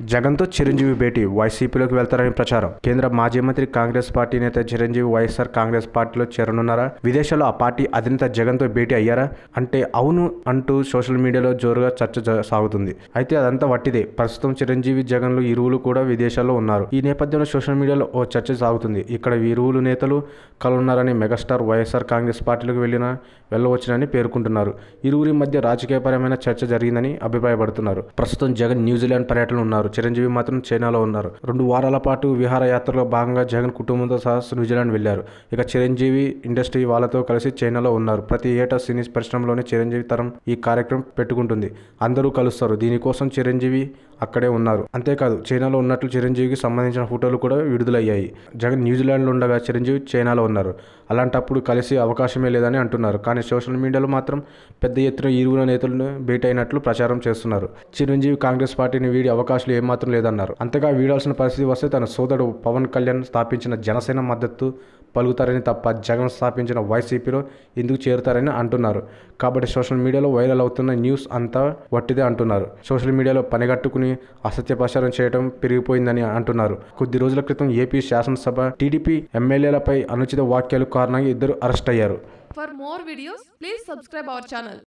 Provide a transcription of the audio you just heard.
జగన్తో చిరంజీవి భేటీ వైసీపీలోకి వెళ్తారని ప్రచారం కేంద్ర మాజీ మంత్రి కాంగ్రెస్ పార్టీ నేత చిరంజీవి వైఎస్ఆర్ కాంగ్రెస్ పార్టీలో చేరనున్నారా విదేశాల్లో ఆ పార్టీ అధినేత జగన్తో భేటీ అయ్యారా అంటే అవును అంటూ సోషల్ మీడియాలో జోరుగా చర్చ జ- సాగుతుంది అయితే అదంతా వట్టిదే ప్రస్తుతం చిరంజీవి జగన్లు ఇరువులు కూడా విదేశాల్లో ఉన్నారు ఈ నేపథ్యంలో సోషల్ మీడియాలో ఓ చర్చ సాగుతుంది ఇక్కడ ఇరువులు నేతలు కలున్నారని మెగాస్టార్ వైఎస్ఆర్ కాంగ్రెస్ పార్టీలోకి వెళ్ళిన వెళ్ళవచ్చునని పేర్కొంటున్నారు ఇరువురి మధ్య రాజకీయపరమైన చర్చ జరిగిందని అభిప్రాయపడుతున్నారు ప్రస్తుతం జగన్ న్యూజిలాండ్ పర్యటనలో ఉన్నారు చిరంజీవి మాత్రం చైనాలో ఉన్నారు రెండు వారాల పాటు విహారయాత్రలో భాగంగా జగన్ కుటుంబంతో సహా న్యూజిలాండ్ వెళ్లారు ఇక చిరంజీవి ఇండస్ట్రీ వాళ్ళతో కలిసి చైనాలో ఉన్నారు ప్రతి ఏటా సినీ పరిశ్రమలోనే చిరంజీవి తరం ఈ కార్యక్రమం పెట్టుకుంటుంది అందరూ కలుస్తారు దీనికోసం చిరంజీవి అక్కడే ఉన్నారు అంతేకాదు చైనాలో ఉన్నట్లు చిరంజీవికి సంబంధించిన ఫోటోలు కూడా విడుదలయ్యాయి జగన్ న్యూజిలాండ్లో ఉండగా చిరంజీవి చైనాలో ఉన్నారు అలాంటప్పుడు కలిసి అవకాశమే లేదని అంటున్నారు కానీ సోషల్ మీడియాలో మాత్రం పెద్ద ఎత్తున ఇరువుల నేతలను భేటీ అయినట్లు ప్రచారం చేస్తున్నారు చిరంజీవి కాంగ్రెస్ పార్టీని వీడి అవకాశాలు ఏమాత్రం లేదన్నారు అంతగా వీడాల్సిన పరిస్థితి వస్తే తన సోదరుడు పవన్ కళ్యాణ్ స్థాపించిన జనసేన మద్దతు పలుకుతారని తప్ప జగన్ స్థాపించిన వైసీపీలో ఎందుకు చేరుతారని అంటున్నారు కాబట్టి సోషల్ మీడియాలో వైరల్ అవుతున్న న్యూస్ అంతా వట్టిదే అంటున్నారు సోషల్ మీడియాలో పనిగట్టుకుని అసత్య ప్రచారం చేయడం పెరిగిపోయిందని అంటున్నారు కొద్ది రోజుల క్రితం ఏపీ శాసనసభ టీడీపీ ఎమ్మెల్యేలపై అనుచిత వాక్యాలు కారణంగా ఇద్దరు అరెస్ట్ అయ్యారు For more videos, please subscribe our channel.